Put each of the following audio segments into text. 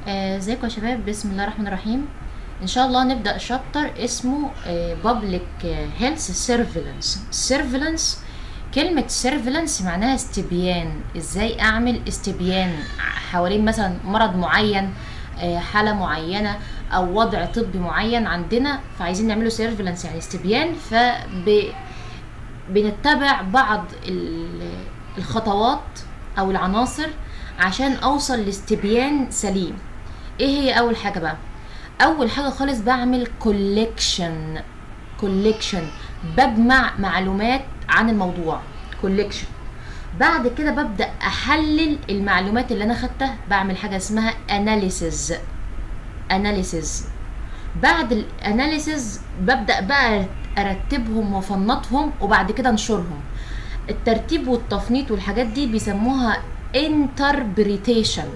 آه، ازيكم يا شباب بسم الله الرحمن الرحيم ان شاء الله نبدا شابتر اسمه بابليك هيلث سيرفيلانس سيرفيلانس كلمة سيرفيلانس معناها استبيان ازاي اعمل استبيان حوالين مثلا مرض معين آه، حالة معينة او وضع طبي معين عندنا فعايزين نعمله سيرفيلانس يعني استبيان فب بنتبع بعض ال- الخطوات او العناصر عشان اوصل لاستبيان سليم ايه هي اول حاجه بقى اول حاجه خالص بعمل كوليكشن كوليكشن بجمع معلومات عن الموضوع كوليكشن بعد كده ببدا احلل المعلومات اللي انا خدتها بعمل حاجه اسمها اناليسز اناليسز بعد الاناليسز ببدا بقى ارتبهم وافنطهم وبعد كده انشرهم الترتيب والتفنيط والحاجات دي بيسموها interpretation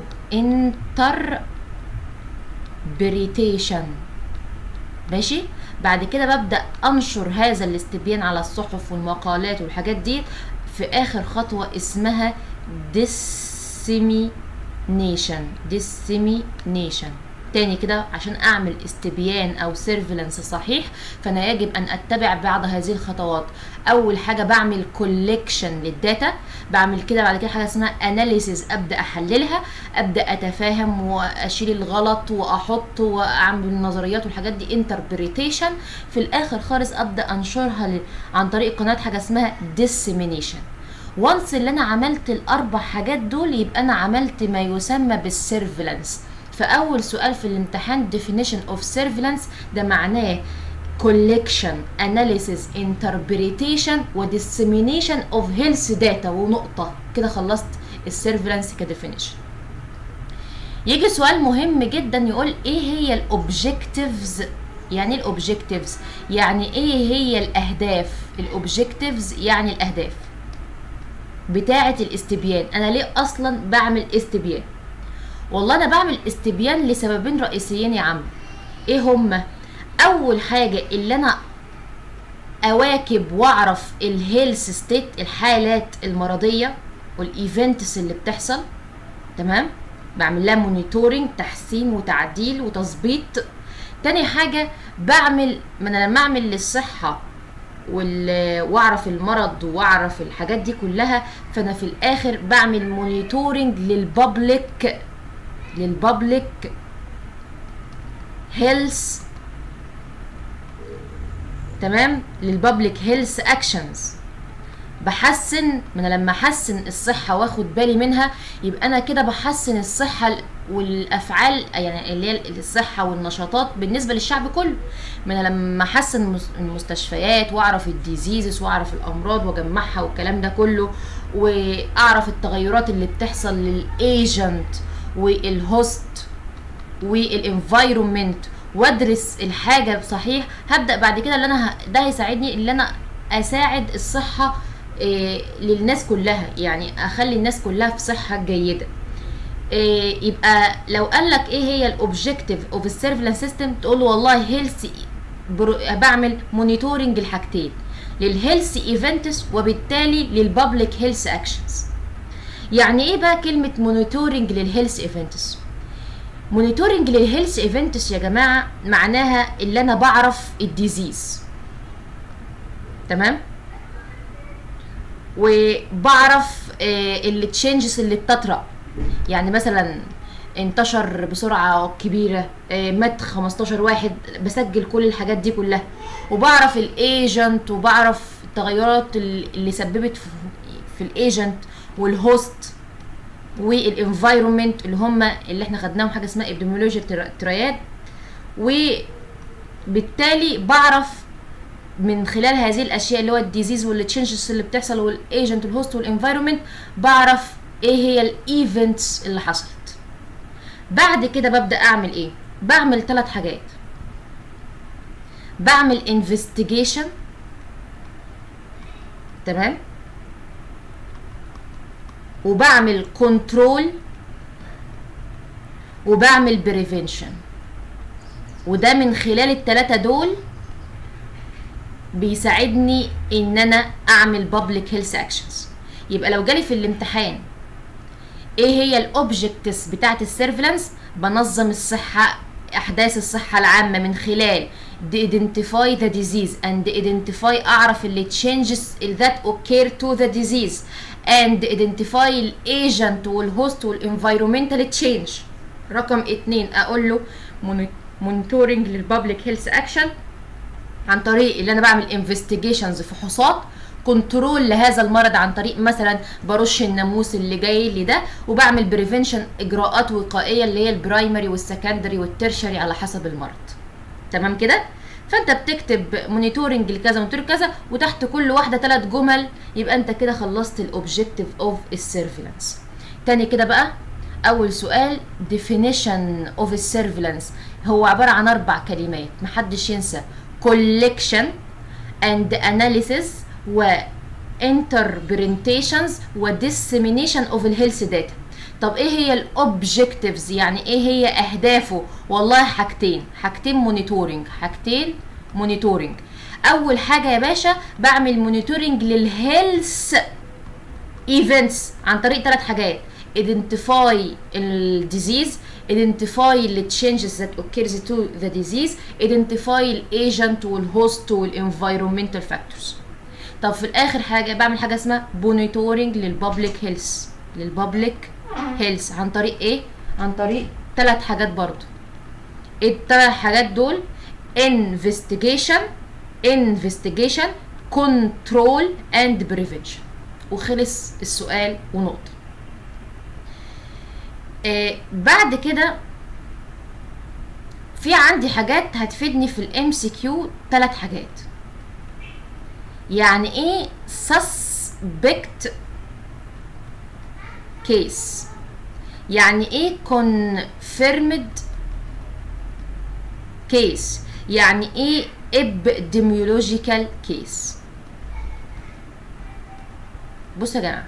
interpretation ماشي بعد كده ببدا انشر هذا الاستبيان على الصحف والمقالات والحاجات دي في اخر خطوه اسمها dissemination dissemination تاني كده عشان اعمل استبيان او سيرفيلانس صحيح فانا يجب ان اتبع بعض هذه الخطوات اول حاجه بعمل كوليكشن للداتا بعمل كده بعد كده حاجه اسمها اناليسيز ابدا احللها ابدا اتفاهم واشيل الغلط واحط واعمل النظريات والحاجات دي انتربريتيشن في الاخر خالص ابدا انشرها ل- عن طريق قناه حاجه اسمها dissemination وانس اللي انا عملت الاربع حاجات دول يبقى انا عملت ما يسمى بالسيرفيلانس فاول سؤال في الامتحان definition of surveillance ده معناه collection analysis interpretation و dissemination of health data ونقطة كده خلصت السيرفيلانس كديفينيشن يجي سؤال مهم جدا يقول ايه هي الاوبجكتيفز يعني ايه الاوبجكتيفز يعني ايه هي الاهداف الاوبجكتيفز يعني الاهداف بتاعه الاستبيان انا ليه اصلا بعمل استبيان والله انا بعمل استبيان لسببين رئيسيين يا عم ايه هما اول حاجه اللي انا اواكب واعرف الهيلث ستيت الحالات المرضيه والايفنتس اللي بتحصل تمام بعمل لها مونيتورنج تحسين وتعديل وتظبيط تاني حاجه بعمل ما انا لما اعمل للصحه وال- واعرف المرض واعرف الحاجات دي كلها فانا في الاخر بعمل مونيتورنج للبابليك للبابليك هيلث تمام للبابليك هيلث اكشنز بحسن ما انا لما احسن الصحه واخد بالي منها يبقى انا كده بحسن الصحه والافعال يعني اللي هي الصحه والنشاطات بالنسبه للشعب كله ما انا لما احسن المس- المستشفيات واعرف الديزيزز واعرف الامراض واجمعها والكلام ده كله واعرف التغيرات اللي بتحصل للايجنت والهوست والانفايرومنت وادرس الحاجه صحيح هبدا بعد كده اللي انا ه- ده هيساعدني ان انا اساعد الصحه إيه للناس كلها يعني اخلي الناس كلها في صحه جيده إيه يبقى لو قال لك ايه هي الاوبجكتيف اوف السيرفيلانس سيستم تقول له والله هيلث بعمل مونيتورنج الحاجتين للهيلث ايفنتس وبالتالي للبابليك هيلث اكشنز يعني ايه بقى كلمه مونيتورنج للهيلث ايفنتس مونيتورنج للهيلث ايفنتس يا جماعه معناها اللي انا بعرف الديزيز تمام وبعرف اللي تشينجز اللي بتطرأ يعني مثلا انتشر بسرعة كبيرة آه، مات 15 واحد بسجل كل الحاجات دي كلها وبعرف الايجنت وبعرف التغيرات اللي سببت في, في الايجنت والهوست والانفايرومنت اللي هم اللي احنا خدناهم حاجه اسمها ابيديميولوجي ترياد وبالتالي بعرف من خلال هذه الاشياء اللي هو الديزيز والتشنجز اللي بتحصل والايجنت والهوست والانفايرومنت بعرف ايه هي الايفنتس اللي حصلت بعد كده ببدا اعمل ايه بعمل ثلاث حاجات بعمل انفستيجيشن تمام وبعمل كنترول وبعمل بريفنشن وده من خلال التلاتة دول بيساعدني ان انا اعمل public health actions يبقى لو جالي في الامتحان ايه هي الاوبجكتس بتاعت السيرفلانس بنظم الصحه احداث الصحه العامه من خلال identify the disease and identify اعرف اللي changes that occur to the disease and identify الايجنت والهوست والenvironmental change رقم اتنين اقول له monitoring للبابليك هيلث اكشن عن طريق اللي انا بعمل انفستيجيشنز فحوصات كنترول لهذا المرض عن طريق مثلا برش الناموس اللي جاي لي ده وبعمل بريفنشن اجراءات وقائيه اللي هي البرايمري والسكندري والترشري على حسب المرض تمام كده فانت بتكتب مونيتورنج لكذا مونيتورنج كذا وتحت كل واحده ثلاث جمل يبقى انت كده خلصت الاوبجكتيف اوف السيرفيلانس تاني كده بقى اول سؤال definition of surveillance هو عباره عن اربع كلمات محدش ينسى collection and analysis و interpretations و dissemination of الهيلث داتا طب ايه هي الاوبجكتيفز يعني ايه هي اهدافه والله حاجتين حاجتين مونيتورنج حاجتين مونيتورنج اول حاجه يا باشا بعمل مونيتورنج للهيلث ايفنتس عن طريق ثلاث حاجات identify الديزيز identify the changes that occurs to the disease identify الايجنت والهوست والenvironmental factors طب في الاخر حاجه بعمل حاجه اسمها monitoring للبابليك هيلث للبابليك هيلث عن طريق ايه عن طريق ثلاث حاجات برضو ايه الثلاث حاجات دول investigation investigation control and prevention وخلص السؤال ونقطه آه بعد كده في عندي حاجات هتفيدني في الام سي كيو ثلاث حاجات يعني ايه suspect case يعني ايه confirmed case يعني ايه epidemiological case بصوا يا جماعه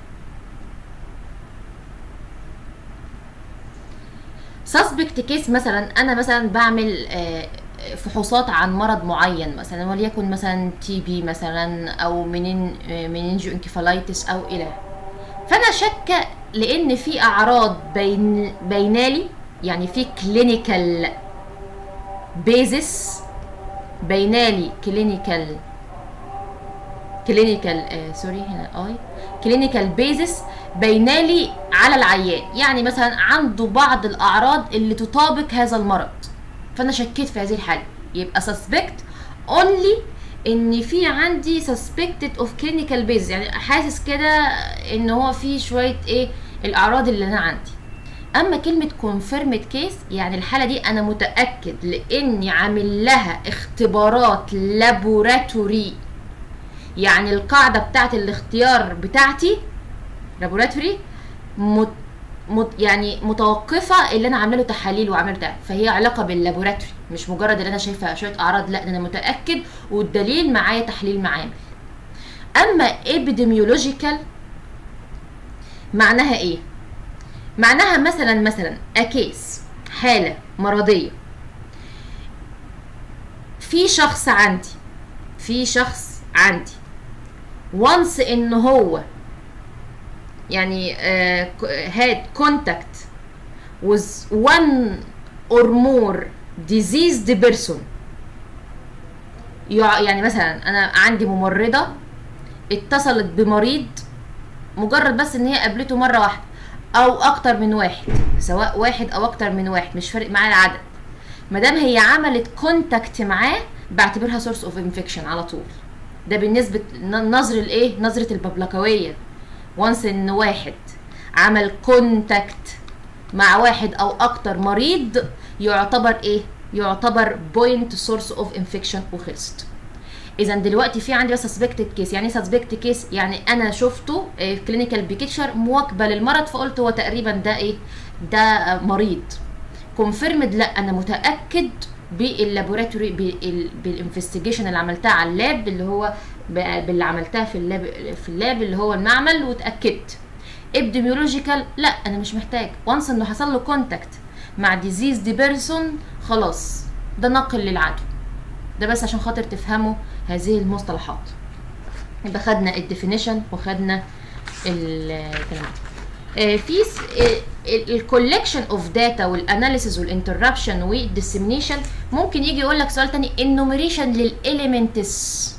سسبكت كيس مثلا انا مثلا بعمل فحوصات عن مرض معين مثلا وليكن مثلا تي بي مثلا او منين منينجو انكفالايتس او الى فانا شاكه لان في اعراض بين بينالي يعني في كلينيكال بيزس بينالي كلينيكال كلينيكال آه سوري هنا اي كلينيكال بيزس بينالي على العيان يعني مثلا عنده بعض الاعراض اللي تطابق هذا المرض فانا شكيت في هذه الحاله يبقى suspect only ان في عندي suspected of clinical base يعني حاسس كده ان هو في شويه ايه الاعراض اللي انا عندي اما كلمه confirmed case يعني الحاله دي انا متاكد لاني عامل لها اختبارات لابوراتوري يعني القاعده بتاعت الاختيار بتاعتي لابوراتوري مت مت يعني متوقفه اللي انا عامله له تحاليل وعامله ده فهي علاقه باللابوراتوري مش مجرد ان انا شايفه شويه اعراض لا ده انا متاكد والدليل معايا تحليل معامل اما epidemiological معناها ايه معناها مثلا مثلا اكيس حاله مرضيه في شخص عندي في شخص عندي وانس ان هو يعني had contact with one or more diseased person يعني مثلا انا عندي ممرضه اتصلت بمريض مجرد بس ان هي قابلته مره واحده او اكتر من واحد سواء واحد او اكتر من واحد مش فارق معايا العدد ما دام هي عملت كونتاكت معاه بعتبرها سورس اوف انفكشن على طول ده بالنسبه نظر الايه نظره الببلكويه وانس ان واحد عمل كونتاكت مع واحد او اكتر مريض يعتبر ايه يعتبر بوينت سورس اوف انفكشن وخلصت اذا دلوقتي في عندي بس سسبكتد كيس يعني ايه سسبكت كيس يعني انا شفته كلينيكال بيكتشر مواكبه للمرض فقلت هو تقريبا ده ايه ده مريض كونفيرمد لا انا متاكد باللابوراتوري بالانفستيجيشن اللي عملتها على اللاب اللي هو باللي عملتها في اللاب في اللاب اللي هو المعمل واتاكدت ابديميولوجيكال لا انا مش محتاج وانس انه حصل له كونتاكت مع ديزيز دي بيرسون خلاص ده نقل للعدو ده بس عشان خاطر تفهموا هذه المصطلحات يبقى خدنا الديفينيشن وخدنا الكلام آه، في الكولكشن اوف داتا والاناليسيز والانتربشن والديسيمينيشن ممكن يجي يقول لك سؤال تاني انوميريشن للاليمنتس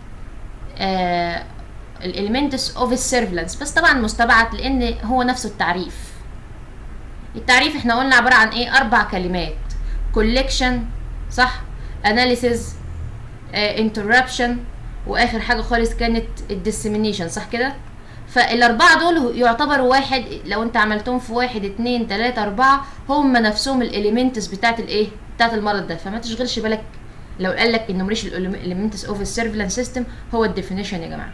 الاليمنتس اوف السيرفلنس بس طبعا مستبعد لان هو نفسه التعريف التعريف احنا قلنا عباره عن ايه اربع كلمات كولكشن صح اناليسيز انتربشن واخر حاجه خالص كانت الديسيمينيشن صح كده فالاربعه دول يعتبروا واحد لو انت عملتهم في واحد اتنين تلاته اربعه هم نفسهم الاليمنتس بتاعت الايه بتاعت المرض ده فما تشغلش بالك لو قال لك انومريشن الاليمنتس اوف السيرفلنس سيستم هو الديفينيشن يا جماعه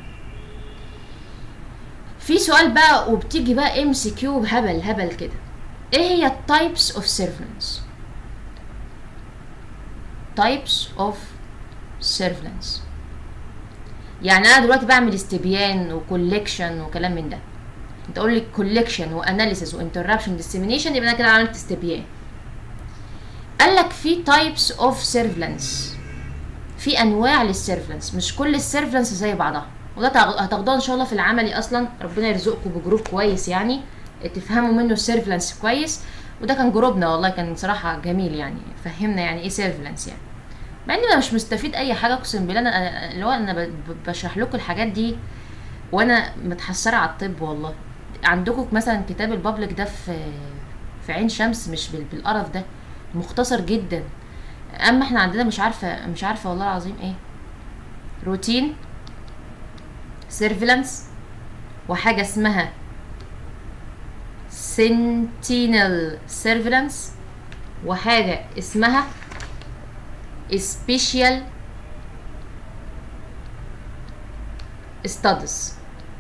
في سؤال بقى وبتيجي بقى ام سي كيو هبل هبل كده ايه هي التايبس اوف سيرفلنس تايبس اوف سيرفلنس يعني انا دلوقتي بعمل استبيان وكوليكشن وكلام من ده انت قول لي كوليكشن واناليسيس وانتربشن ديسيمينيشن يبقى انا كده عملت استبيان قال لك في تايبس اوف سيرفلنس في انواع للسيرفلنس مش كل السيرفلنس زي بعضها وده هتاخدوها ان شاء الله في العملي اصلا ربنا يرزقكم بجروب كويس يعني تفهموا منه السيرفلنس كويس وده كان جروبنا والله كان صراحه جميل يعني فهمنا يعني ايه سيرفلنس يعني مع اني انا مش مستفيد اي حاجه اقسم بالله انا اللي هو انا بشرح لكم الحاجات دي وانا متحسره على الطب والله عندكم مثلا كتاب البابليك ده في في عين شمس مش بالقرف ده مختصر جدا اما احنا عندنا مش عارفه مش عارفه والله العظيم ايه روتين سيرفيلانس وحاجه اسمها سنتينل سيرفيلانس وحاجه اسمها special studies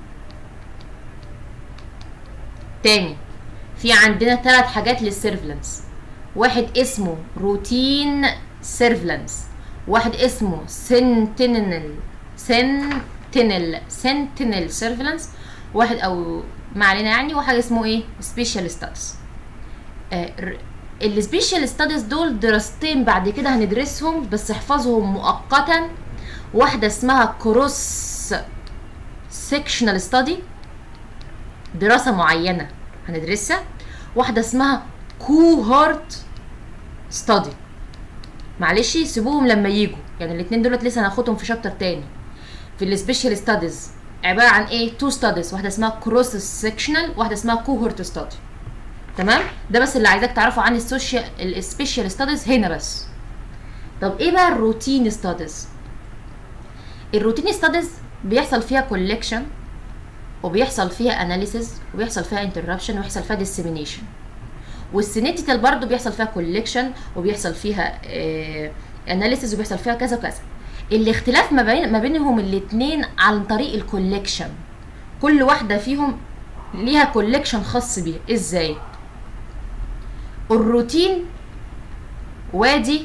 تاني في عندنا ثلاث حاجات للسيرفلنس واحد اسمه روتين سيرفلنس واحد اسمه سنتينل سنتينل سنتينل سيرفلنس واحد او ما علينا يعني واحد اسمه ايه سبيشال ستادز السبيشال ستاديز دول دراستين بعد كده هندرسهم بس احفظهم مؤقتا واحدة اسمها كروس سيكشنال ستادي دراسة معينة هندرسها واحدة اسمها كوهورت ستادي معلش سيبوهم لما يجوا يعني الاتنين دولت لسه هناخدهم في شابتر تاني في السبيشال ستاديز عبارة عن ايه تو ستاديز واحدة اسمها كروس سيكشنال واحدة اسمها كوهورت ستادي تمام ده بس اللي عايزاك تعرفه عن السوشيال السبيشال ستاديز هنا بس طب ايه بقى الروتين ستاديز الروتين ستاديز بيحصل فيها كولكشن وبيحصل فيها اناليسيز وبيحصل فيها انتربشن وبيحصل فيها ديسيمينيشن والسينيتيكال برضو بيحصل فيها كولكشن وبيحصل فيها اناليسيز وبيحصل فيها كذا وكذا الاختلاف ما بين ما بينهم الاثنين عن طريق الكولكشن كل واحده فيهم ليها كولكشن خاص بيها ازاي الروتين وادي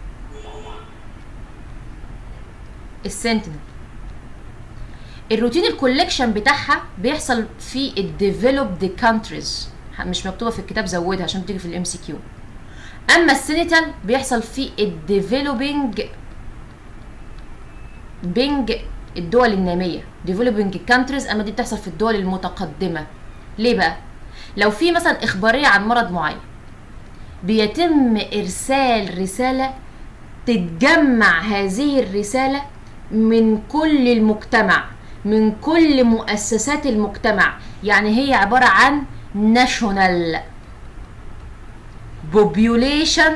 السنتينل الروتين الكولكشن بتاعها بيحصل في الديفلوبد كانتريز مش مكتوبه في الكتاب زودها عشان تيجي في الام سي كيو اما السينيتال بيحصل في الديفلوبينج بينج الدول الناميه ديفلوبينج كانتريز اما دي بتحصل في الدول المتقدمه ليه بقى لو في مثلا اخباريه عن مرض معين بيتم ارسال رساله تتجمع هذه الرساله من كل المجتمع من كل مؤسسات المجتمع يعني هي عباره عن national population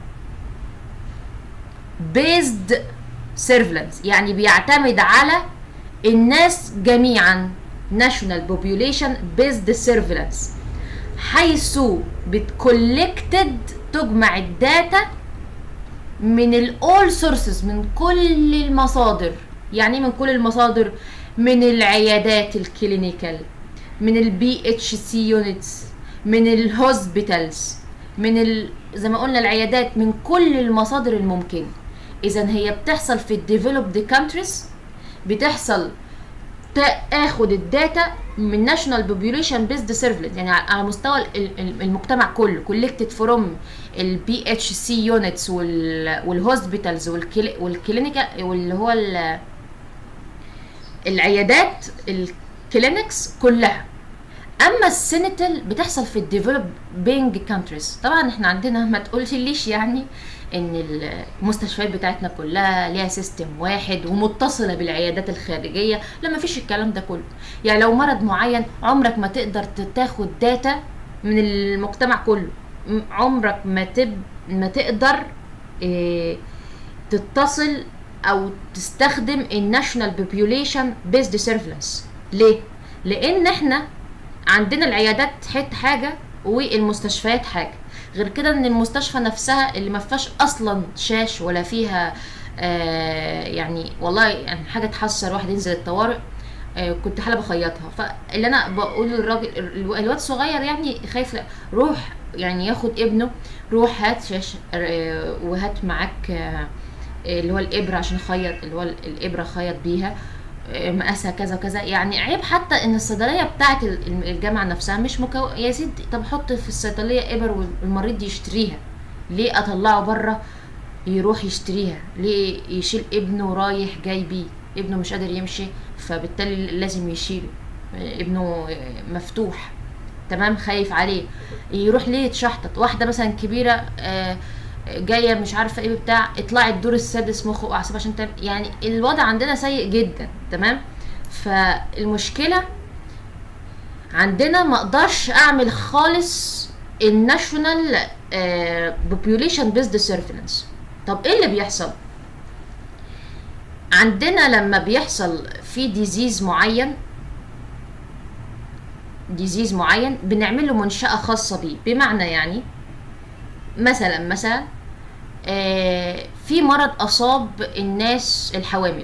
based surveillance يعني بيعتمد على الناس جميعا national population based surveillance حيث بتكولكتد تجمع الداتا من الاول سورسز من كل المصادر يعني من كل المصادر من العيادات الكلينيكال من البي اتش سي يونتس من الهوسبيتالز من ال... زي ما قلنا العيادات من كل المصادر الممكنه اذا هي بتحصل في الديفلوبد كانتريز بتحصل تاخد الداتا من ناشونال بوبيوليشن بيزد سيرفلنس يعني على مستوى المجتمع كله كولكتد فروم البي اتش سي يونتس والهوسبيتالز والكلينيكال واللي هو العيادات الكلينكس كلها اما السينيتال بتحصل في الديفلوبينج كانتريز طبعا احنا عندنا ما تقولش ليش يعني ان المستشفيات بتاعتنا كلها ليها سيستم واحد ومتصله بالعيادات الخارجيه لا ما فيش الكلام ده كله يعني لو مرض معين عمرك ما تقدر تاخد داتا من المجتمع كله م- عمرك ما تب ما تقدر إيه تتصل او تستخدم الناشونال بوبيوليشن بيزد سيرفلنس ليه لان احنا عندنا العيادات حته حاجه والمستشفيات حاجه غير كده ان المستشفى نفسها اللي ما فيهاش اصلا شاش ولا فيها آه يعني والله يعني حاجه تحسر واحد ينزل الطوارئ آه كنت حاله بخيطها فاللي انا بقول للراجل الو- الواد الصغير يعني خايف لا، روح يعني ياخد ابنه روح هات شاش آه وهات معاك آه اللي هو الابره عشان خيط اللي هو الابره خيط بيها آه، مقاسها كذا كذا يعني عيب حتى ان الصيدليه بتاعت ال- الجامعه نفسها مش مكو... يا سيدي طب حط في الصيدليه ابر والمريض يشتريها ليه اطلعه بره يروح يشتريها ليه يشيل ابنه رايح جاي بيه ابنه مش قادر يمشي فبالتالي لازم يشيله آه، ابنه آه، مفتوح تمام خايف عليه يروح ليه يتشحطط واحده مثلا كبيره آه، جايه مش عارفه ايه بتاع اطلعي الدور السادس مخ واعصاب عشان تعمل يعني الوضع عندنا سيء جدا تمام فالمشكله عندنا ما اقدرش اعمل خالص الناشونال بوبيوليشن بيزد سيرفيلانس طب ايه اللي بيحصل عندنا لما بيحصل في ديزيز معين ديزيز معين بنعمل له منشأة خاصة بيه بمعنى يعني مثلا مثلا آه، في مرض أصاب الناس الحوامل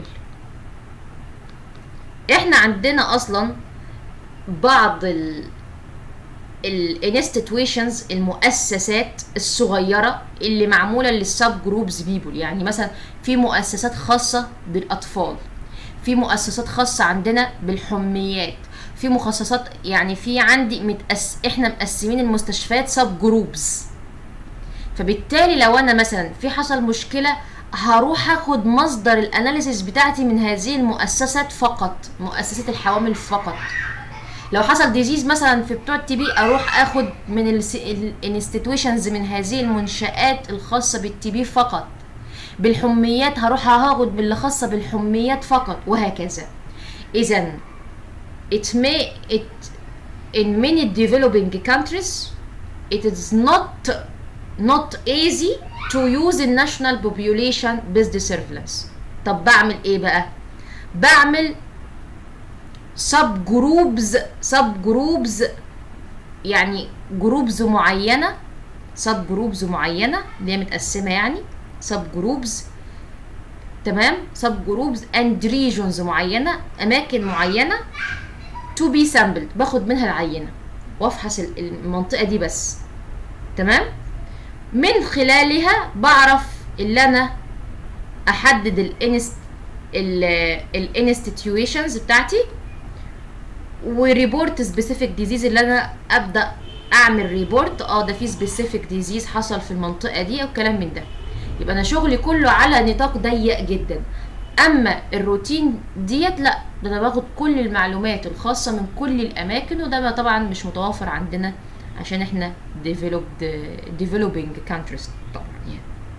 احنا عندنا اصلا بعض ال الانستتويشنز المؤسسات الصغيره اللي معموله للسب جروبز بيبول يعني مثلا في مؤسسات خاصه بالاطفال في مؤسسات خاصه عندنا بالحميات في مخصصات يعني في عندي متأس... احنا مقسمين المستشفيات سب جروبز فبالتالي لو انا مثلا في حصل مشكله هروح اخد مصدر الاناليسيس بتاعتي من هذه المؤسسات فقط مؤسسات الحوامل فقط لو حصل ديزيز مثلا في بتوع التي بي اروح اخد من الانستتويشنز من هذه المنشات الخاصه بالتي بي فقط بالحميات هروح هاخد من اللي خاصه بالحميات فقط وهكذا اذا it may it in many developing countries it is not not easy to use a national population based surveillance طب بعمل ايه بقى بعمل سب جروبز سب جروبز يعني جروبز معينه سب جروبز معينه اللي هي متقسمه يعني سب جروبز تمام سب جروبز اند ريجونز معينه اماكن معينه تو بي سامبلد باخد منها العينه وافحص المنطقه دي بس تمام من خلالها بعرف اللي انا احدد الانست الانستتيويشنز بتاعتي وريبورت سبيسيفيك ديزيز اللي انا ابدا اعمل ريبورت اه ده في سبيسيفيك ديزيز حصل في المنطقه دي او كلام من ده يبقى انا شغلي كله على نطاق ضيق جدا اما الروتين ديت لا ده انا باخد كل المعلومات الخاصه من كل الاماكن وده ما طبعا مش متوفر عندنا عشان احنا developed developing countries طبعا يعني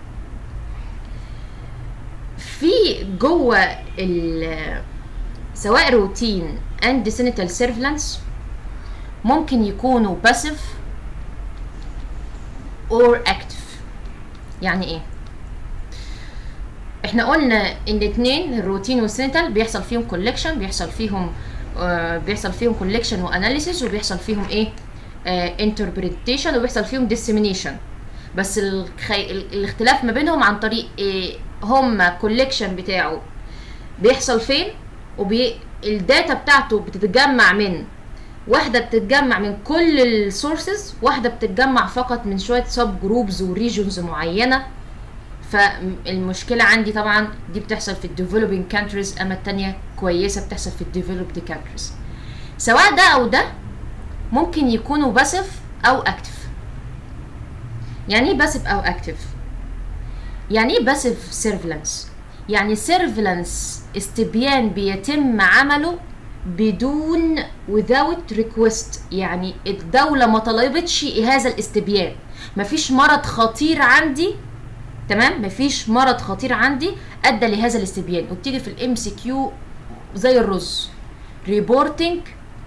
في جوه ال سواء روتين اند سينيتال سيرفلانس ممكن يكونوا باسيف اور اكتف يعني ايه احنا قلنا ان اتنين الروتين والسينيتال بيحصل فيهم كولكشن بيحصل فيهم آه بيحصل فيهم كولكشن واناليسيس وبيحصل فيهم ايه انتربريتيشن آه وبيحصل فيهم ديسيمينيشن بس الخي... الاختلاف ما بينهم عن طريق إيه هما كولكشن بتاعه بيحصل فين وبي الداتا بتاعته بتتجمع من واحده بتتجمع من كل السورسز واحده بتتجمع فقط من شويه سب جروبز وريجونز معينه فالمشكله عندي طبعا دي بتحصل في الديفلوبينج كانتريز اما التانية كويسه بتحصل في الديفلوبد كانتريز سواء ده او ده ممكن يكونوا باسف او اكتف يعني ايه باسف او اكتف يعني ايه باسف سيرفلانس يعني سيرفلانس استبيان بيتم عمله بدون without request يعني الدولة ما طلبتش هذا الاستبيان مفيش مرض خطير عندي تمام مفيش مرض خطير عندي ادى لهذا الاستبيان وبتيجي في الام سي كيو زي الرز reporting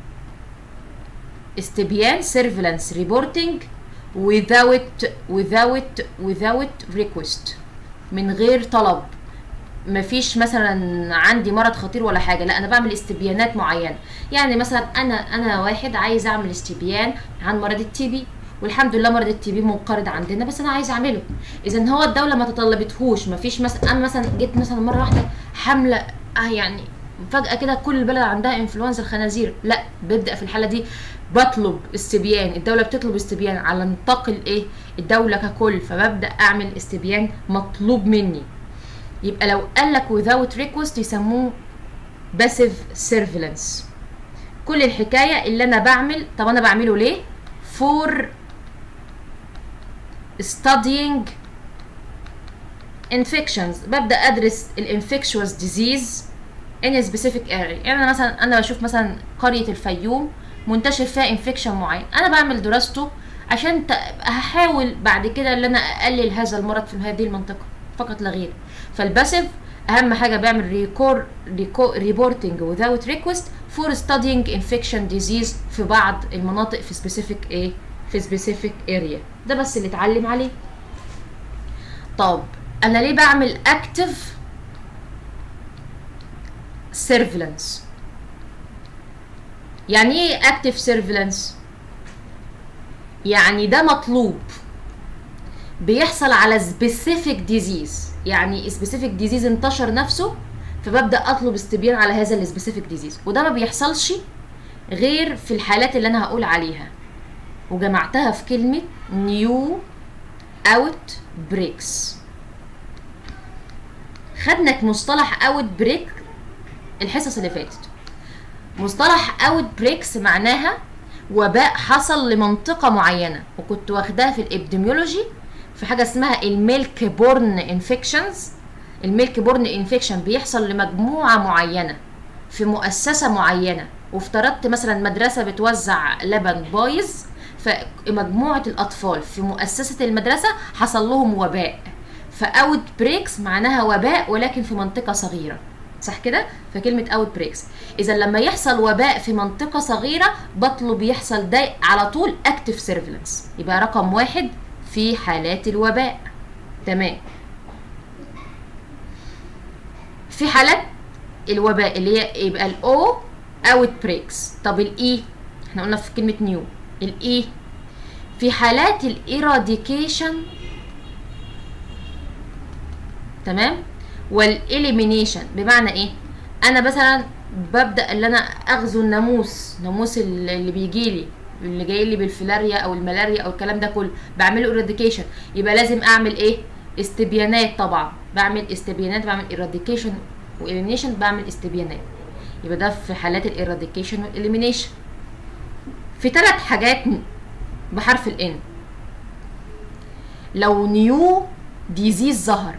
استبيان surveillance reporting without without without request من غير طلب مفيش مثلا عندي مرض خطير ولا حاجه لا انا بعمل استبيانات معينه يعني مثلا انا انا واحد عايز اعمل استبيان عن مرض التي بي والحمد لله مرض التي بي منقرض عندنا بس انا عايز اعمله اذا هو الدوله ما تطلبتهوش مفيش مثلا انا مثلا جيت مثلا مره واحده حمله آه يعني فجاه كده كل البلد عندها انفلونزا الخنازير لا ببدا في الحاله دي بطلب استبيان الدوله بتطلب استبيان على نطاق الايه الدوله ككل فببدا اعمل استبيان مطلوب مني يبقى لو قال لك without request يسموه passive surveillance كل الحكايه اللي انا بعمل طب انا بعمله ليه for studying infections ببدا ادرس الانفكشوس ديزيز in a specific area يعني انا مثلا انا بشوف مثلا قريه الفيوم منتشر فيها انفكشن معين انا بعمل دراسته عشان ت- هحاول بعد كده ان انا اقلل هذا المرض في هذه المنطقه فقط لا غير فالباسيف اهم حاجه بيعمل ريكور ريبورتنج without request for studying infection disease في بعض المناطق في specific ايه في specific area ده بس اللي اتعلم عليه طب انا ليه بعمل active surveillance يعني ايه active surveillance يعني ده مطلوب بيحصل على specific disease يعني specific disease انتشر نفسه فببدا اطلب استبيان على هذا السبيسيفيك ديزيز وده ما بيحصلش غير في الحالات اللي انا هقول عليها وجمعتها في كلمه نيو اوت بريكس خدنا مصطلح اوت بريك الحصص اللي فاتت مصطلح اوت بريكس معناها وباء حصل لمنطقة معينة وكنت واخداها في الابديميولوجي في حاجة اسمها الميلك بورن انفكشنز الميلك بورن انفكشن بيحصل لمجموعة معينة في مؤسسة معينة وافترضت مثلا مدرسة بتوزع لبن بايظ فمجموعة الأطفال في مؤسسة المدرسة حصل لهم وباء فاوت بريكس معناها وباء ولكن في منطقة صغيرة صح كده فكلمة اوت بريكس اذا لما يحصل وباء في منطقة صغيرة بطلب يحصل ده على طول اكتف سيرفيلانس يبقى رقم واحد في حالات الوباء تمام في حالات الوباء اللي هي يبقى الاو اوت بريكس طب الاي احنا قلنا في كلمة نيو الاي في حالات الايراديكيشن تمام والاليمينيشن بمعنى ايه انا مثلا ببدا ان انا اغزو الناموس ناموس اللي اللي بيجي لي اللي جاي لي بالفلاريا او الملاريا او الكلام ده كله بعمله ايراديكيشن يبقى لازم اعمل ايه استبيانات طبعا بعمل استبيانات بعمل ايراديكيشن واليمينيشن بعمل استبيانات يبقى ده في حالات الايراديكيشن والاليمينيشن في ثلاث حاجات بحرف الان لو نيو ديزيز ظهر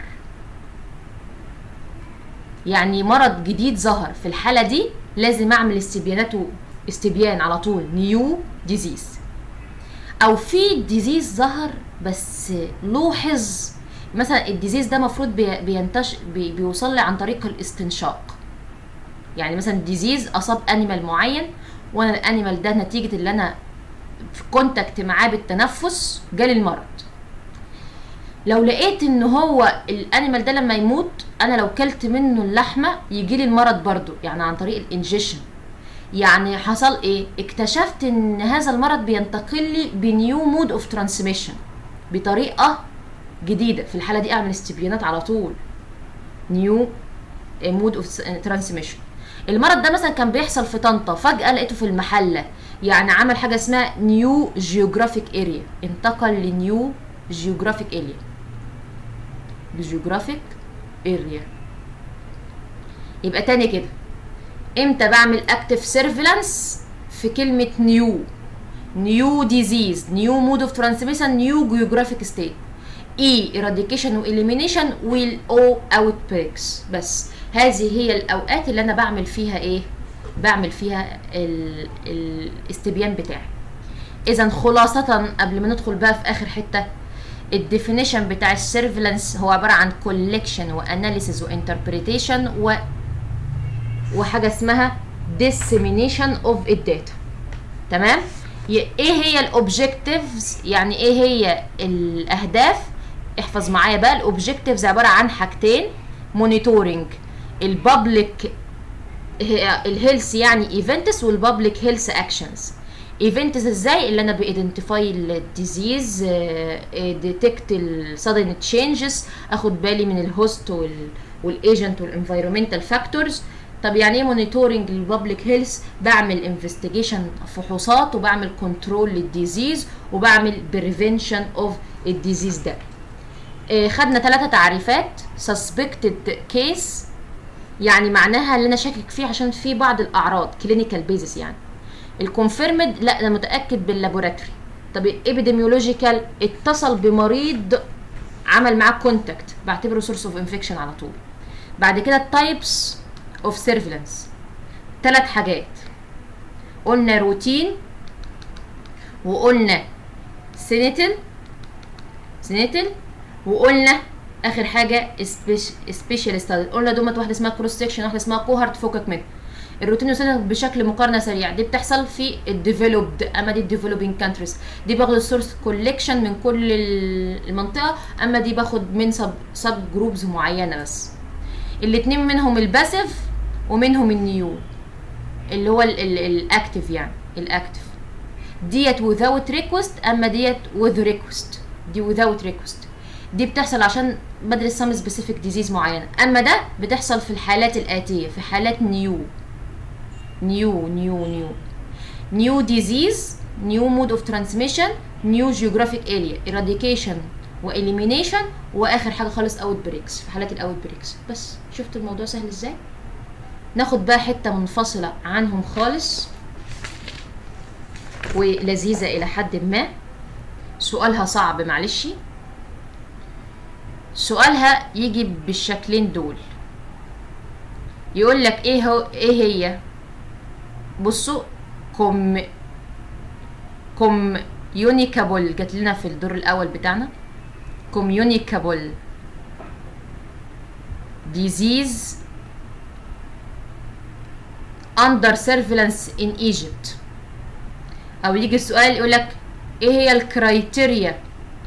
يعني مرض جديد ظهر في الحالة دي لازم اعمل استبياناته استبيان على طول نيو ديزيز او في ديزيز ظهر بس لوحظ مثلا الديزيز ده مفروض بي- بينتش بي بيوصل لي عن طريق الاستنشاق يعني مثلا ديزيز اصاب انيمال معين وانا الانيمال ده نتيجه اللي انا في كونتاكت معاه بالتنفس جالي المرض لو لقيت ان هو الانيمال ده لما يموت انا لو كلت منه اللحمه يجي لي المرض برضو يعني عن طريق الانجيشن يعني حصل ايه اكتشفت ان هذا المرض بينتقل لي بنيو مود اوف ترانسميشن بطريقه جديده في الحاله دي اعمل استبيانات على طول نيو مود اوف ترانسميشن المرض ده مثلا كان بيحصل في طنطا فجاه لقيته في المحله يعني عمل حاجه اسمها نيو جيوغرافيك اريا انتقل لنيو جيوغرافيك اريا جيوغرافيك اريا يبقى تاني كده امتى بعمل اكتف سيرفيلانس في كلمه نيو نيو ديزيز نيو مود اوف ترانسميشن نيو جيوغرافيك ستيت اي ايراديكيشن واليمينيشن والاو اوت بريكس بس هذه هي الاوقات اللي انا بعمل فيها ايه بعمل فيها ال- الاستبيان بتاعي اذا خلاصه قبل ما ندخل بقى في اخر حته الديفينيشن بتاع السيرفيلانس هو عباره عن كولكشن واناليسيز وانتربريتيشن و وحاجه اسمها dissemination of الداتا تمام ي- ايه هي الاوبجكتيفز يعني ايه هي الاهداف احفظ معايا بقى الاوبجكتيفز عباره عن حاجتين مونيتورنج البابليك الهيلث يعني ايفنتس والبابليك هيلث اكشنز ايفنتس ازاي اللي انا بايدنتيفاي الديزيز ديتكت السادن تشينجز اخد بالي من الهوست والايجنت والانفيرومنتال فاكتورز طب يعني ايه مونيتورنج للبابليك هيلث بعمل انفستيجيشن فحوصات وبعمل كنترول للديزيز وبعمل بريفنشن اوف الديزيز ده آه، خدنا ثلاثة تعريفات suspected case يعني معناها اللي انا شاكك فيه عشان في بعض الاعراض كلينيكال بيزس يعني الكونفيرمد لا انا متاكد باللابوراتوري طب الابيديميولوجيكال اتصل بمريض عمل معاه كونتاكت بعتبره سورس اوف انفكشن على طول بعد كده التايبس اوف سيرفيلانس ثلاث حاجات قلنا روتين وقلنا سينيتل سينيتل وقلنا اخر حاجه سبيشال ستادي قلنا دومت واحده اسمها كروس سكشن واحده اسمها كوهارت فوكك منها الروتين والسينيتل بشكل مقارنه سريع دي بتحصل في الديفلوبد اما دي الديفلوبينج كانتريز دي باخد السورس كوليكشن من كل ال- المنطقه اما دي باخد من سب سب جروبز معينه بس الاتنين منهم الباسيف ومنهم النيو اللي هو الاكتف يعني الاكتف ديت without request اما ديت with request دي without request دي بتحصل عشان بدرس سم سبيسيفيك ديزيز معينه اما ده بتحصل في الحالات الاتيه في حالات نيو نيو نيو نيو نيو ديزيز نيو مود اوف ترانسميشن نيو جيوغرافيك اريا eradication واليمينيشن واخر حاجه خالص اوت بريكس في حالات الاوت بريكس بس شفت الموضوع سهل ازاي ناخد بقى حته منفصله عنهم خالص ولذيذه الى حد ما سؤالها صعب معلش سؤالها يجي بالشكلين دول يقول لك ايه هو ايه هي بصوا كوم كوم يونيكابل جات لنا في الدور الاول بتاعنا communicable disease under surveillance in Egypt او يجي السؤال يقول لك ايه هي الكرايتيريا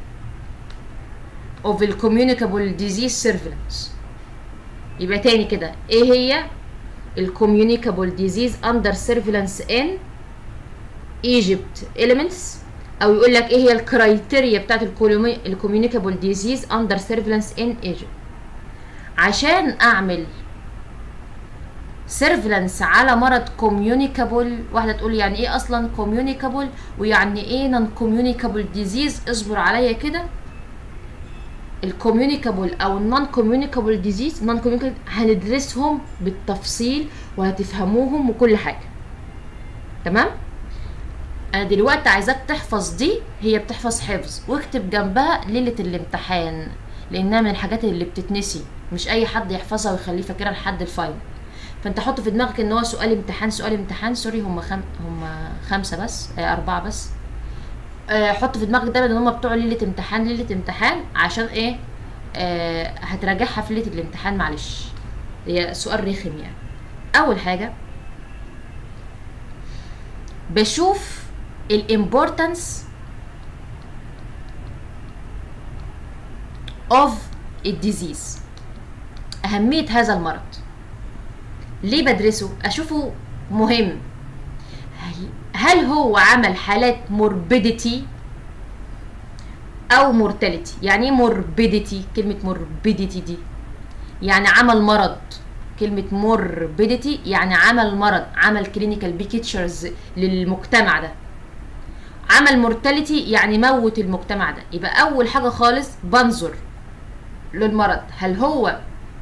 of the communicable disease surveillance يبقى تاني كده ايه هي الكوميونيكابل ديزيز اندر سيرفيلانس ان ايجيبت elements او يقول لك ايه هي الكرايتيريا بتاعت الكوميونيكابل ديزيز اندر سيرفيلانس ان ايجيبت عشان اعمل سيرفيلانس على مرض كوميونيكابل واحده تقول يعني ايه اصلا كوميونيكابل ويعني ايه نون كوميونيكابل ديزيز اصبر عليا كده الكوميونيكابل او النون كوميونيكابل ديزيز نون كوميونيكابل هندرسهم بالتفصيل وهتفهموهم وكل حاجه تمام انا دلوقتي عايزاك تحفظ دي هي بتحفظ حفظ واكتب جنبها ليله الامتحان لانها من الحاجات اللي بتتنسي مش اي حد يحفظها ويخليه فاكرها لحد الفاينل فانت حط في دماغك ان هو سؤال امتحان سؤال امتحان سوري هم خم... هم خمسه بس آه اربعه بس آه حط في دماغك دايما ان هم بتوع ليله امتحان ليله امتحان عشان ايه آه هتراجعها في ليله الامتحان معلش هي سؤال رخم يعني اول حاجه بشوف الامبورتانس اوف الديزيز اهميه هذا المرض ليه بدرسه اشوفه مهم هل هو عمل حالات موربيديتي او مورتاليتي يعني ايه موربيديتي كلمه موربيديتي دي يعني عمل مرض كلمة موربيديتي يعني عمل مرض عمل كلينيكال بيكتشرز للمجتمع ده عمل مورتاليتي يعني موت المجتمع ده يبقى اول حاجة خالص بنظر للمرض هل هو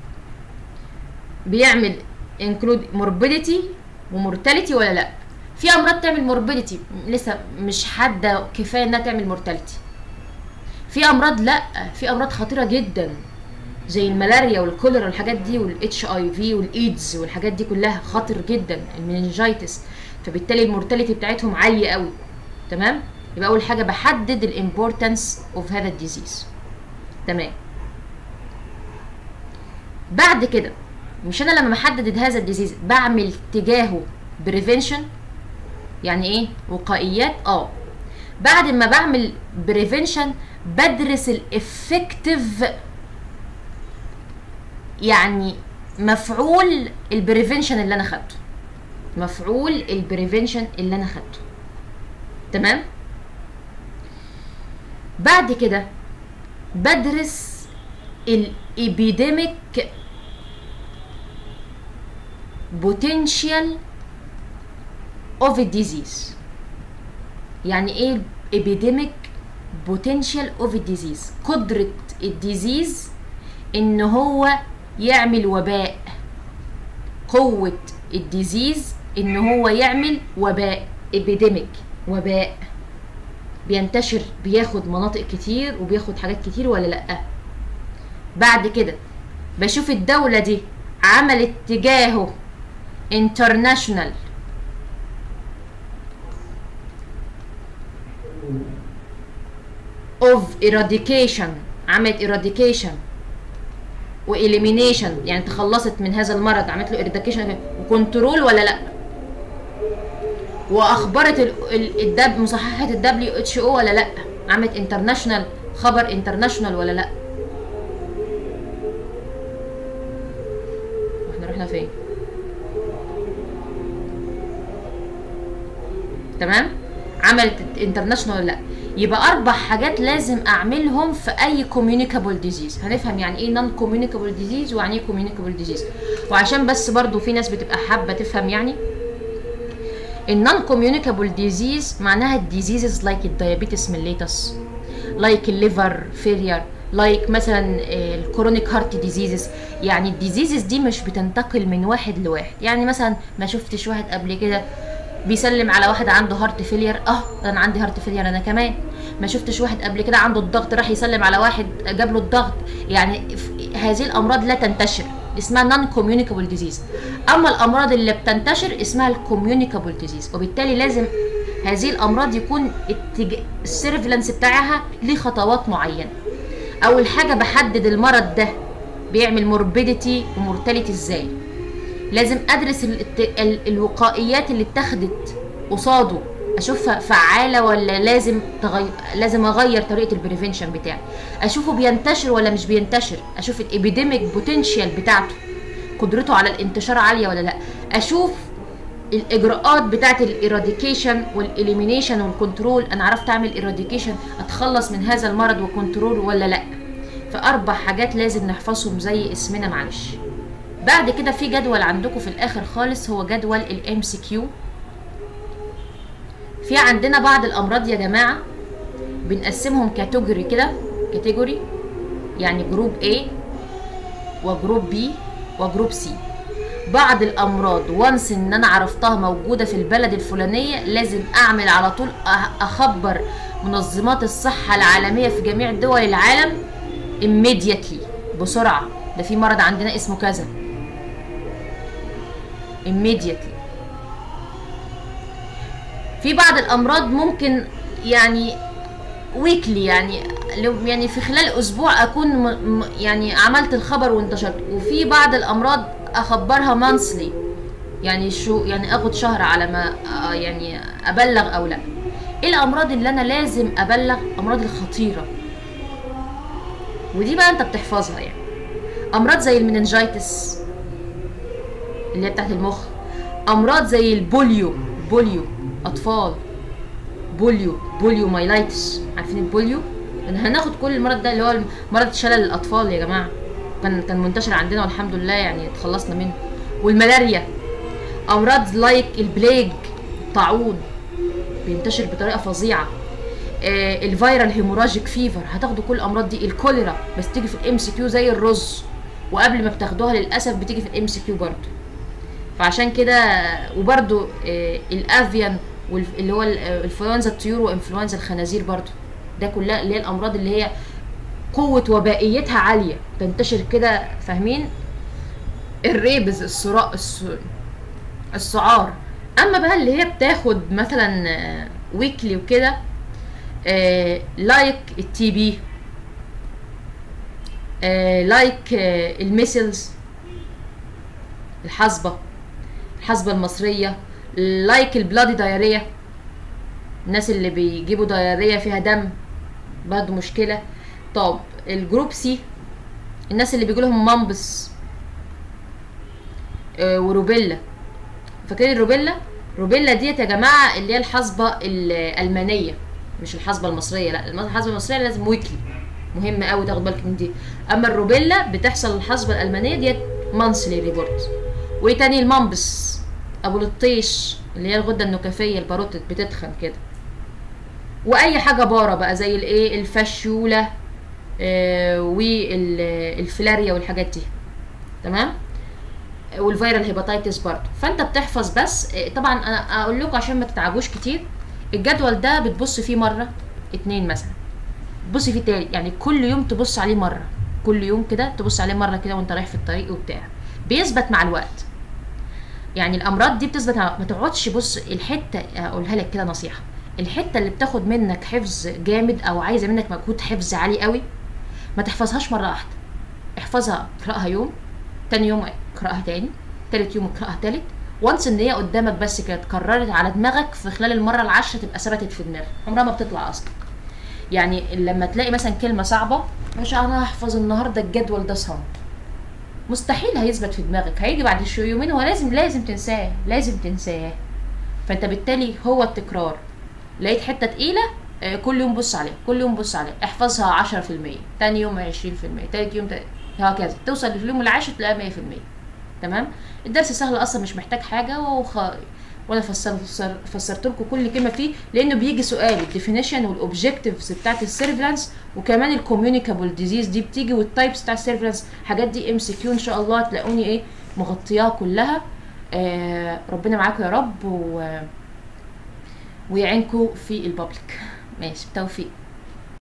بيعمل انكلود موربيديتي ومورتاليتي ولا لا في امراض تعمل موربيديتي لسه مش حاده كفايه انها تعمل مورتاليتي في امراض لا في امراض خطيره جدا زي الملاريا والكوليرا والحاجات دي والاتش اي في والايدز والحاجات دي كلها خطر جدا المننجايتس فبالتالي المورتاليتي بتاعتهم عاليه قوي تمام يبقى اول حاجه بحدد الامبورتنس اوف هذا الديزيز تمام بعد كده مش انا لما بحدد هذا الديزيز بعمل تجاهه بريفنشن يعني ايه وقائيات اه بعد ما بعمل بريفنشن بدرس الافكتيف يعني مفعول البريفنشن اللي انا خدته مفعول البريفنشن اللي انا خدته تمام بعد كده بدرس الابيديميك بوتنشال اوف الديزيز يعني ايه epidemic potential of disease قدرة الديزيز ان هو يعمل وباء قوة الديزيز ان هو يعمل وباء epidemic وباء بينتشر بياخد مناطق كتير وبياخد حاجات كتير ولا لأ بعد كده بشوف الدولة دي عملت تجاهه international of eradication عملت eradication و elimination يعني تخلصت من هذا المرض عملت له eradication وكنترول ولا لا واخبرت ال- ال- الدب مصححه ال WHO ولا لا عملت international خبر international ولا لا احنا رحنا فين تمام عملت انترناشونال ولا لا يبقى اربع حاجات لازم اعملهم في اي كوميونيكابل ديزيز هنفهم يعني ايه نون كوميونيكابل ديزيز ويعني ايه كوميونيكابل ديزيز وعشان بس برضو في ناس بتبقى حابه تفهم يعني النون كوميونيكابل ديزيز معناها الديزيزز لايك الدايابيتس ميليتس لايك الليفر فيلير لايك مثلا الكرونيك هارت ديزيزز يعني الديزيزز دي مش بتنتقل من واحد لواحد يعني مثلا ما شفتش واحد قبل كده بيسلم على واحد عنده هارت فيلير اه انا عندي هارت فيلير انا كمان ما شفتش واحد قبل كده عنده الضغط راح يسلم على واحد جاب له الضغط يعني ف- هذه الامراض لا تنتشر اسمها نون كوميونيكابل ديزيز اما الامراض اللي بتنتشر اسمها الكوميونيكابل ديزيز وبالتالي لازم هذه الامراض يكون التج... السيرفلنس بتاعها ليه خطوات معينه اول حاجه بحدد المرض ده بيعمل موربيديتي ومورتاليتي ازاي لازم ادرس ال... الت- ال... الوقائيات اللي اتخذت قصاده اشوفها فعاله ولا لازم تغير لازم اغير طريقه البريفنشن بتاعي اشوفه بينتشر ولا مش بينتشر اشوف الابيديميك بوتنشال بتاعته قدرته على الانتشار عاليه ولا لا اشوف الاجراءات بتاعه الاراديكيشن والاليمينيشن والكنترول انا عرفت اعمل اراديكيشن اتخلص من هذا المرض وكنترول ولا لا فاربع حاجات لازم نحفظهم زي اسمنا معلش بعد كده في جدول عندكم في الاخر خالص هو جدول الام سي كيو في عندنا بعض الامراض يا جماعه بنقسمهم كاتيجوري كده كاتيجوري يعني جروب A وجروب B وجروب C بعض الامراض وانس ان انا عرفتها موجوده في البلد الفلانيه لازم اعمل على طول أه- اخبر منظمات الصحه العالميه في جميع دول العالم immediately بسرعه ده في مرض عندنا اسمه كذا immediately في بعض الامراض ممكن يعني ويكلي يعني لو يعني في خلال اسبوع اكون م م يعني عملت الخبر وانتشرت وفي بعض الامراض اخبرها مانسلي يعني شو يعني اخد شهر على ما آه يعني ابلغ او لا ايه الامراض اللي انا لازم ابلغ امراض الخطيره ودي بقى انت بتحفظها يعني امراض زي المننجايتس اللي هي بتاعت المخ امراض زي البوليو بوليو اطفال بوليو بوليو مايلايتس عارفين البوليو انا هناخد كل المرض ده اللي هو مرض شلل الاطفال يا جماعه كان كان منتشر عندنا والحمد لله يعني اتخلصنا منه والملاريا امراض لايك البليج الطاعون بينتشر بطريقه فظيعه آه الفيرال هيموراجيك فيفر هتاخدوا كل الامراض دي الكوليرا بس تيجي في الام سي كيو زي الرز وقبل ما بتاخدوها للاسف بتيجي في الام سي كيو برضه فعشان كده وبرده آه الافيان والف- اللي هو ال- آه، انفلونزا الطيور وانفلونزا الخنازير برضو ده كلها اللي هي الامراض اللي هي قوه وبائيتها عاليه تنتشر كده فاهمين الريبز الصراع السعار اما بقى اللي هي بتاخد مثلا ويكلي وكده آه، لايك التي بي آه، لايك آه، الميسلز الحصبة الحصبة المصرية لايك البلادي دايرية الناس اللي بيجيبوا دايرية فيها دم برضه مشكلة طب الجروب سي الناس اللي بيجيلهم مامبس آه، وروبيلا فاكرين الروبيلا روبيلا ديت يا جماعه اللي هي الحصبه الالمانيه مش الحصبه المصريه لا الحصبه المصريه لازم ويكلي مهم قوي تاخد بالك من دي اما الروبيلا بتحصل الحصبه الالمانيه ديت مانسلي ريبورت وايه تاني المامبس ابو للطيش اللي هي الغده النكافيه الباروتت بتتخن كده واي حاجه باره بقى زي الايه الفاشيولا آه والفلاريا والحاجات دي تمام والفيرال هيباتيتس برضه فانت بتحفظ بس آه، طبعا انا اقول لكم عشان ما تتعبوش كتير الجدول ده بتبص فيه مره اتنين مثلا تبص فيه تاني يعني كل يوم تبص عليه مره كل يوم كده تبص عليه مره كده وانت رايح في الطريق وبتاع بيثبت مع الوقت يعني الامراض دي بتثبت ما تقعدش بص الحته اقولها لك كده نصيحه الحته اللي بتاخد منك حفظ جامد او عايزه منك مجهود حفظ عالي قوي ما تحفظهاش مره واحده احفظها اقراها يوم تاني يوم اقراها تاني تالت يوم اقراها تالت وانس ان هي قدامك بس كده اتكررت على دماغك في خلال المره العاشره تبقى ثبتت في دماغك عمرها ما بتطلع اصلا يعني لما تلاقي مثلا كلمه صعبه مش انا هحفظ النهارده الجدول ده صم مستحيل هيثبت في دماغك هيجي بعد شويه يومين هو لازم لازم تنساه لازم تنساه فانت بالتالي هو التكرار لقيت حته تقيله آه، كل يوم بص عليها كل يوم بص عليها احفظها 10% تاني يوم 20% تالت يوم هكذا توصل في اليوم العاشر تلاقيها 100% تمام الدرس سهل اصلا مش محتاج حاجه وخ... وانا فسرت فسرت لكم كل كلمه فيه لانه بيجي سؤال الديفينيشن والاوبجكتيفز بتاعت السيرفلانس وكمان الكوميونيكابل ديزيز دي بتيجي والتايبس بتاع السيرفلانس حاجات دي ام سي كيو ان شاء الله تلاقوني ايه مغطياها كلها آه ربنا معاكم يا رب و... ويعينكم في البابليك ماشي بالتوفيق